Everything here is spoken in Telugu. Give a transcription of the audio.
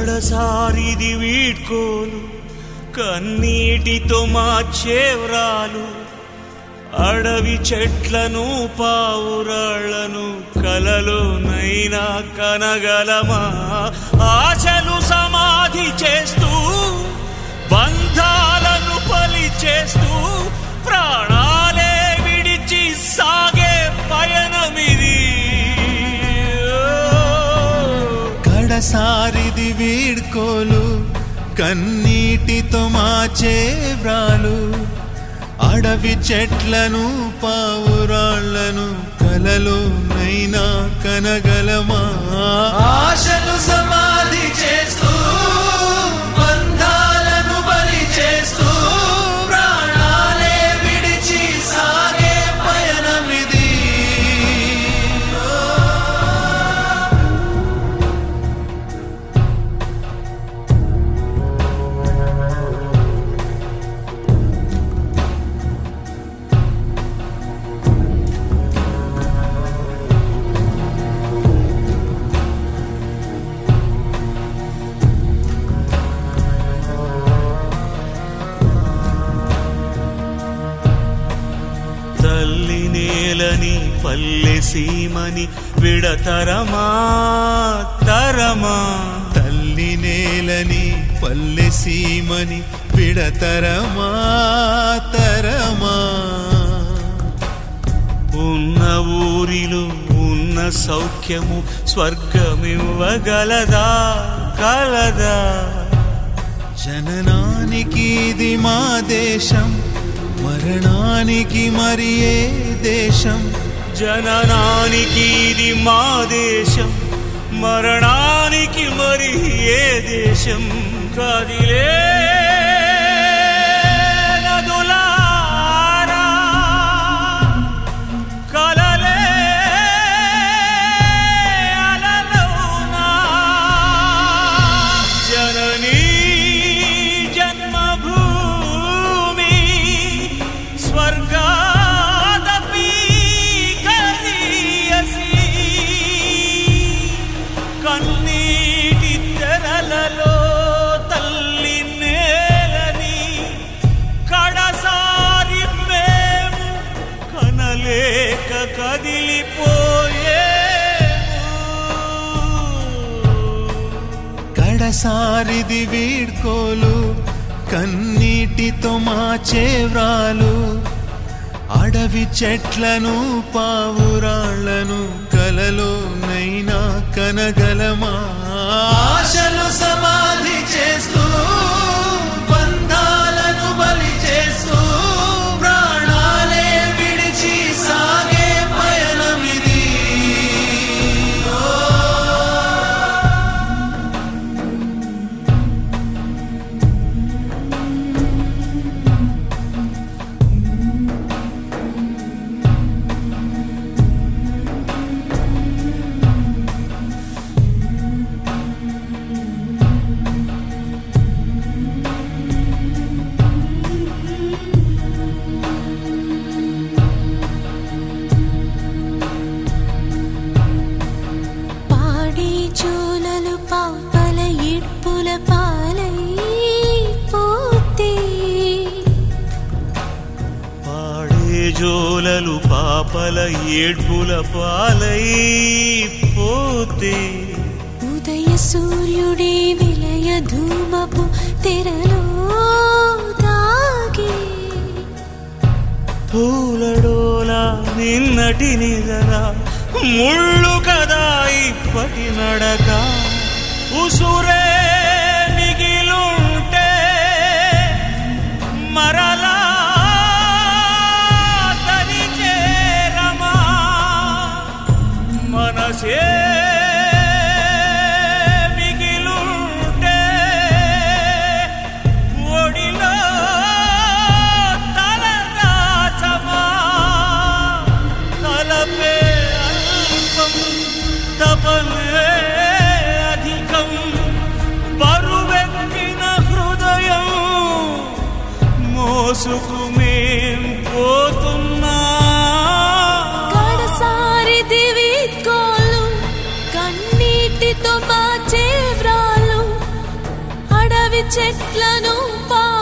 కడసారిది వీడ్కోలు కన్నీటితో మార్చేవ్రాలు అడవి చెట్లను పావురాళ్లను కలలోనైనా కనగలమా ఆశలు సమాధి చేస్తూ బంధాలను పలి చేస్తూ ప్రాణాలే విడిచి సాగే పయనమిది కడసారిది వీడ్కోలు కన్నీటితో మాచే వ్రాలు అడవి చెట్లను పావురాళ్లను కలలో నైనా కనగలమా ఆశలు సమాధి చేస్తూ బంధాలను బలి చేస్తూ ప్రాణాలే విడిచి సాగే పయనమిది తల్లి నేలని పల్లె సీమని విడతరమా తరమా తల్లి నేలని పల్లె సీమని విడతరమా తరమా ఉన్న ఊరిలో ఉన్న సౌఖ్యము స్వర్గమివ్వగలదా కలదా జననానికి ఇది మా దేశం మరణానికి మరి ఏ దేశం జననానికి ఇది మా దేశం మరణానికి మరి ఏ దేశం కదిలే నదులారా, కలలే అలలోనా, జననీ జన్మభూమి స్వర్గాదపి కరీయసి కన్నీటి తెరలలో తల్లి నేలని కడసారి మేము కనలేక కదిలిపోయే కడసారిది వీడ్కోలు కన్నీటితో మాచే వ్రాలు అడవి చెట్లను పావురాళ్లను కలలో నైనా కనగలమా ఆశలు సమాధి చేస్తూ బంధాలను బలి చేస్తూ ప్రాణాలే విడిచి సాగే పయనమిది పాడి చోలలు పాపల ఇడ్పుల పాలై పోతే పాడే జోలలు పాపల ఏడ్పుల పాలై పోతే ఉదయ సూర్యుడి విలయ ధూమపు తెరలో దాగి పూలడోల నిన్నటి నిదరా ముళ్ళు కదా ఇప్పటి నడక ఉసురే మిగిలుంటే మరలా తని చేరమా మనసే మిగిలుంటే ఒడిలో తలదాచమా తలపే అల్పం తపనే అధికం అడవి చెట్లను పా